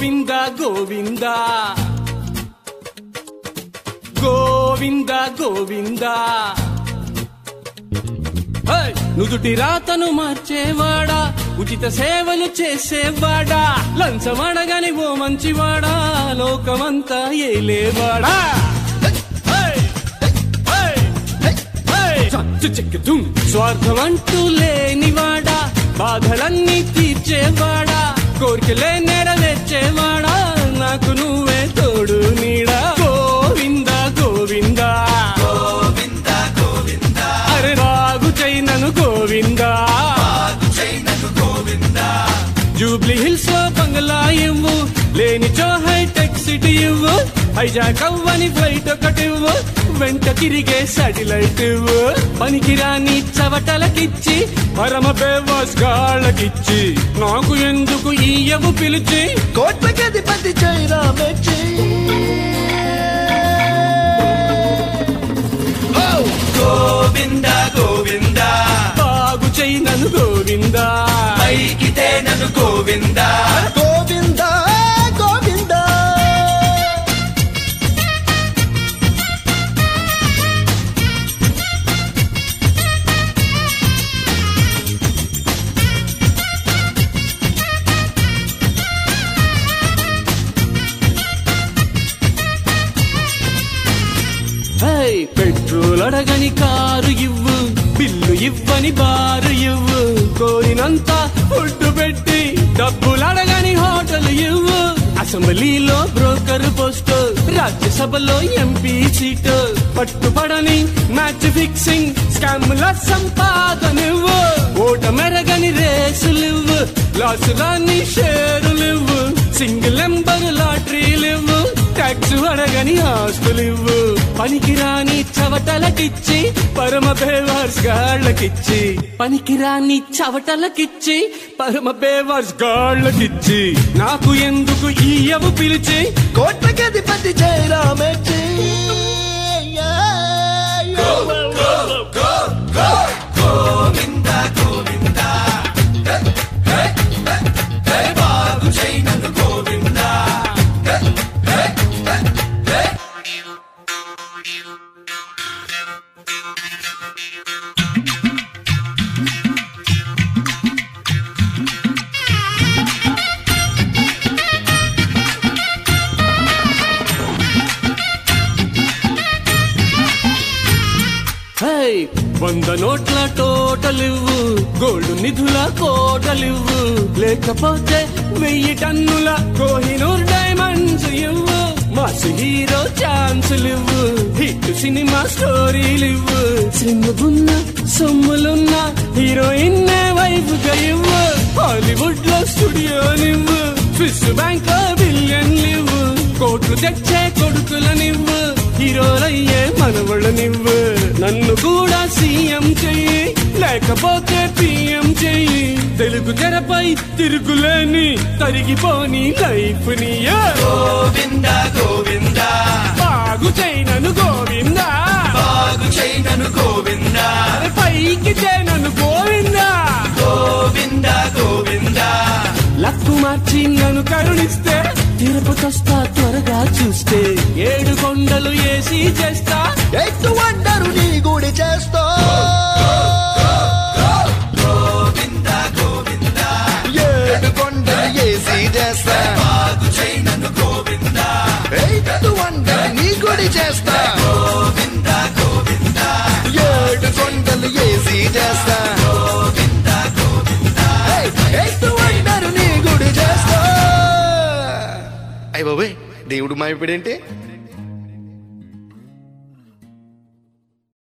గోవింద గోవింద గోవింద గోవింద హై! నుదుటి రాతను మార్చేవాడా ఉచిత సేవలు చేసేవాడా లంచమడగని ఓ మంచివాడా లోకమంతా ఏలేవాడా హై! హై! హై! చచ్చు చెక్కుతుం స్వార్థం అంటూ లేనివాడా బాధలన్నీ తీర్చేవాడా కోరికలే నెరవేర్చేవాడా నాకు నువ్వే తోడు నీడా గోవింద గోవింద గోవింద గోవింద అరే రాగు చైనను గోవింద చైనకు గోవింద జూబ్లీ హిల్స్ లో బంగ్లా ఇవ్వు లేని చో హైటెక్ సిటీ ఇవ్వు హైజాక్ అవ్వని ఫ్లైట్ ఒకటి ఇవ్వు వెంట తిరిగే సాటిలైట్ ఇవ్వు పనికిరాని చవటలకిచ్చి పరమ బేవాస్ గాళ్ళకిచ్చి నాకు ఎందుకు ఈయవు పిలిచి కోట్లకి అధిపతి చైనా మెచ్చి గోవింద గోవింద బాగు చైనను గోవింద పైకితే నన్ను గోవింద గోవింద గోవింద హై పెట్రోల్ అడగని కారు ఇవ్వు బిల్లు ఇవ్వని బారు ఇవ్వు కోరినంత ఫుడ్ పెట్టి డబ్బులు అడగని హోటల్ ఇవ్వు అసెంబ్లీలో బ్రోకర్ పోస్ట్ రాజ్యసభలో ఎంపీ సీటు పట్టుపడని మ్యాచ్ ఫిక్సింగ్ స్కామ్ల సంపాదనివ్వు ఓట మెరగని రేసులివ్వు లాసులాన్ని షేరులివ్వు సింగిల్ నెంబర్ లాటరీలివ్వు ట్యాక్స్ అడగని ఆస్తులివ్వు పనికిరాని చవటలకిచ్చి పరమ బేవర్స్ గాళ్ళకిచ్చి పనికిరాని చవటలకిచ్చి పరమ బేవర్స్ గాళ్ళకిచ్చి నాకు ఎందుకు ఈయవు పిలిచి కోట్లకి అధిపతి చైనా మెచ్చి గోవింద గోవింద బాగు చైనను గోవింద హై వంద నోట్ల టోటలివ్వు గోల్డ్ నిధుల కోటలివ్వు లేకపోతే వెయ్యి టన్నుల కోహినూర్ డైమండ్స్ ఇవ్వు మాస్ హీరో ఛాన్సులివ్వు హిట్ సినిమా స్టోరీలివ్వు సినిమాకున్న సొమ్ములున్న హీరోయిన్ వైఫ్ గా ఇవ్వు హాలీవుడ్ లో స్టూడియోనివ్వు స్విస్ బ్యాంక్ లో బిలియన్లివ్వు కోట్లు తెచ్చే కొడుకులనివ్వు హీరోలయ్యే మనవళ్ళనివ్వు నన్ను కూడా సీఎం చెయ్యి లేకపోతే పిఎం చెయ్యి తెలుగు తెరపై తిరుగులేని తరిగిపోని లైఫ్ ని గోవింద గోవింద బాగు చేయనను గోవింద బాగు చైనను గోవింద పైకి చేయనను గోవింద గోవింద గోవింద లక్కు మార్చి నన్ను కరుణిస్తే తిరుపతొస్తా త్వరగా చూస్తే ఏడు కొండలు ఏసీ చేస్తా ఎత్తు వండరు నీ గుడి చేస్తా గోవింద గోవింద ఏడు కొండలు ఏసి చేస్తా బాగు చైనను గోవింద ఎత్తు వండరు నీ గుడి చేస్తా గోవింద గోవింద ఏడు కొండలు ఏసి చేస్తా గోవింద గోవింద ఎత్తు వండరు నీ గుడి చేస్తా అయ్య బాబాయ్ దేవుడు మాయపడేంటి